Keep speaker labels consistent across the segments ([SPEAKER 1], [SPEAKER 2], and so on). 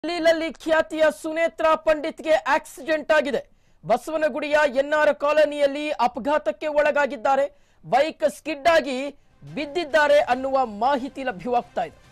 [SPEAKER 1] ಲೀಲಲ್ಲಿ ಖ್ಯಾತಿಯ ಸುನೇತ್ರ ಪಂಡಿತ್ಗೆ ಆಕ್ಸಿಡೆಂಟ್ ಆಗಿದೆ ಬಸವನಗುಡಿಯ ಎನ್ಆರ್ ಕಾಲೋನಿಯಲ್ಲಿ ಅಪಘಾತಕ್ಕೆ ಒಳಗಾಗಿದ್ದಾರೆ ಬೈಕ್ ಸ್ಕಿಡ್ ಆಗಿ ಬಿದ್ದಿದ್ದಾರೆ ಅನ್ನುವ ಮಾಹಿತಿ ಲಭ್ಯವಾಗ್ತಾ ಇದೆ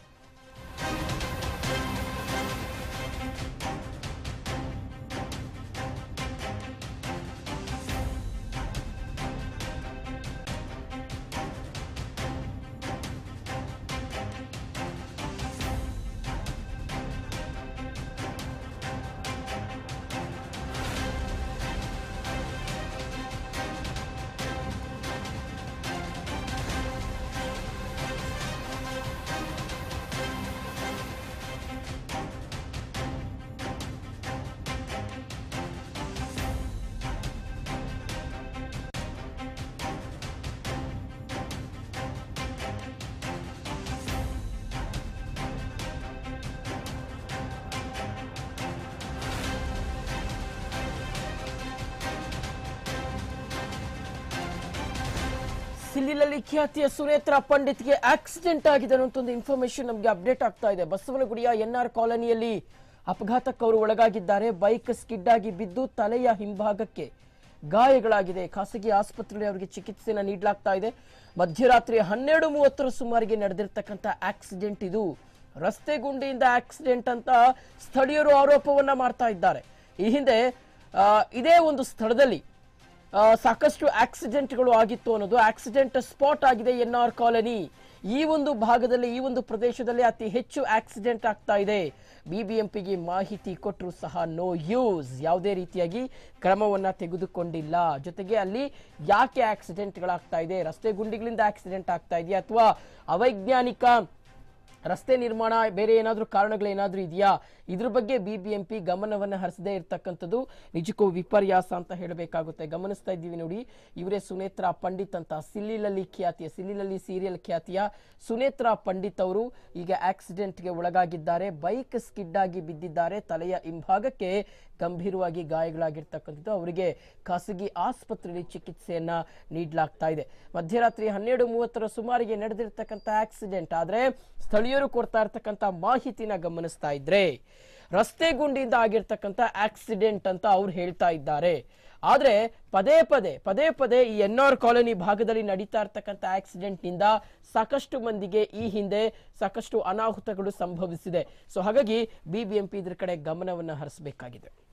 [SPEAKER 1] ಸಿಲ್ಲಿಲಲ್ಲಿ ಖ್ಯಾತಿಯ ಸುನೇತ್ರ ಪಂಡಿತ್ಗೆ ಆಕ್ಸಿಡೆಂಟ್ ಆಗಿದೆ ಅನ್ನುವಂಥ ಒಂದು ಇನ್ಫಾರ್ಮೇಶನ್ ನಮಗೆ ಅಪ್ಡೇಟ್ ಆಗ್ತಾ ಇದೆ ಬಸವನಗುಡಿಯ ಎನ್ಆರ್ ಕಾಲೋನಿಯಲ್ಲಿ ಅಪಘಾತಕ್ಕೆ ಅವರು ಒಳಗಾಗಿದ್ದಾರೆ ಬೈಕ್ ಸ್ಕಿಡ್ ಆಗಿ ಬಿದ್ದು ತಲೆಯ ಹಿಂಭಾಗಕ್ಕೆ ಗಾಯಗಳಾಗಿದೆ ಖಾಸಗಿ ಆಸ್ಪತ್ರೆಯಲ್ಲಿ ಅವರಿಗೆ ಚಿಕಿತ್ಸೆನ ನೀಡಲಾಗ್ತಾ ಇದೆ ಮಧ್ಯರಾತ್ರಿ ಹನ್ನೆರಡು ಮೂವತ್ತರ ಸುಮಾರಿಗೆ ನಡೆದಿರ್ತಕ್ಕಂಥ ಆಕ್ಸಿಡೆಂಟ್ ಇದು ರಸ್ತೆ ಗುಂಡಿಯಿಂದ ಆಕ್ಸಿಡೆಂಟ್ ಅಂತ ಸ್ಥಳೀಯರು ಆರೋಪವನ್ನ ಮಾಡ್ತಾ ಇದ್ದಾರೆ ಈ ಹಿಂದೆ ಆ, ಇದೇ ಒಂದು ಸ್ಥಳದಲ್ಲಿ ಆ, ಸಾಕಷ್ಟು ಆಕ್ಸಿಡೆಂಟ್ಗಳು ಆಗಿತ್ತು ಅನ್ನೋದು ಆಕ್ಸಿಡೆಂಟ್ ಸ್ಪಾಟ್ ಆಗಿದೆ ಎನ್ ಆರ್ ಕಾಲನಿ ಈ ಒಂದು ಭಾಗದಲ್ಲಿ ಈ ಒಂದು ಪ್ರದೇಶದಲ್ಲಿ ಅತಿ ಹೆಚ್ಚು ಆಕ್ಸಿಡೆಂಟ್ ಆಗ್ತಾ ಇದೆ ಬಿಬಿಎಂಪಿಗೆ ಮಾಹಿತಿ ಕೊಟ್ಟರು ಸಹ ನೋ ಯೂಸ್ ಯಾವುದೇ ರೀತಿಯಾಗಿ ಕ್ರಮವನ್ನ ತೆಗೆದುಕೊಂಡಿಲ್ಲ ಜೊತೆಗೆ ಅಲ್ಲಿ ಯಾಕೆ ಆಕ್ಸಿಡೆಂಟ್ಗಳಾಗ್ತಾ ಇದೆ ರಸ್ತೆ ಗುಂಡಿಗಳಿಂದ ಆಕ್ಸಿಡೆಂಟ್ ಆಗ್ತಾ ಇದೆಯಾ ಅಥವಾ ಅವೈಜ್ಞಾನಿಕ ರಸ್ತೆ ನಿರ್ಮಾಣ ಬೇರೆ ಏನಾದರೂ ಕಾರಣಗಳೇನಾದರೂ ಇದೆಯಾ ಇದ್ರ ಬಗ್ಗೆ ಬಿಬಿಎಂಪಿ ಗಮನವನ್ನು ಹರಿಸದೇ ಇರ್ತಕ್ಕಂಥದ್ದು ನಿಜಕ್ಕೂ ವಿಪರ್ಯಾಸ ಅಂತ ಹೇಳಬೇಕಾಗುತ್ತೆ ಗಮನಿಸ್ತಾ ಇದ್ದೀವಿ ನೋಡಿ ಇವರೇ ಸುನೇತ್ರ ಪಂಡಿತ್ ಅಂತ ಸಿಲ್ಲಿಲಲ್ಲಿ ಖ್ಯಾತಿಯ ಸಿಲ್ಲಿಲಲ್ಲಿ ಸೀರಿಯಲ್ ಖ್ಯಾತಿಯ ಸುನೇತ್ರ ಪಂಡಿತ್ ಅವರು ಈಗ ಆಕ್ಸಿಡೆಂಟ್ಗೆ ಒಳಗಾಗಿದ್ದಾರೆ ಬೈಕ್ ಸ್ಕಿಡ್ ಆಗಿ ಬಿದ್ದಿದ್ದಾರೆ ತಲೆಯ ಹಿಂಭಾಗಕ್ಕೆ ಗಂಭೀರವಾಗಿ ಗಾಯಗಳಾಗಿರ್ತಕ್ಕಂಥದ್ದು ಅವರಿಗೆ ಖಾಸಗಿ ಆಸ್ಪತ್ರೆಯಲ್ಲಿ ಚಿಕಿತ್ಸೆಯನ್ನ ನೀಡಲಾಗ್ತಾ ಇದೆ ಮಧ್ಯರಾತ್ರಿ ಹನ್ನೆರಡು ಮೂವತ್ತರ ಸುಮಾರಿಗೆ ನಡೆದಿರ್ತಕ್ಕಂಥ ಆಕ್ಸಿಡೆಂಟ್ ಆದ್ರೆ ಸ್ಥಳೀಯರು ಕೊಡ್ತಾ ಇರ್ತಕ್ಕಂಥ ಮಾಹಿತಿನ ಗಮನಿಸ್ತಾ ಇದ್ರೆ ರಸ್ತೆ ಗುಂಡಿಯಿಂದ ಆಗಿರ್ತಕ್ಕಂಥ ಆಕ್ಸಿಡೆಂಟ್ ಅಂತ ಅವ್ರು ಹೇಳ್ತಾ ಇದ್ದಾರೆ ಆದ್ರೆ ಪದೇ ಪದೇ ಪದೇ ಪದೇ ಈ ಎನ್ ಆರ್ ಕಾಲೋನಿ ಭಾಗದಲ್ಲಿ ನಡೀತಾ ಇರ್ತಕ್ಕಂಥ ಆಕ್ಸಿಡೆಂಟ್ ನಿಂದ ಸಾಕಷ್ಟು ಮಂದಿಗೆ ಈ ಹಿಂದೆ ಸಾಕಷ್ಟು ಅನಾಹುತಗಳು ಸಂಭವಿಸಿದೆ ಸೊ ಹಾಗಾಗಿ ಬಿಬಿಎಂಪಿ ಇದ್ರ ಕಡೆ ಗಮನವನ್ನು ಹರಿಸಬೇಕಾಗಿದೆ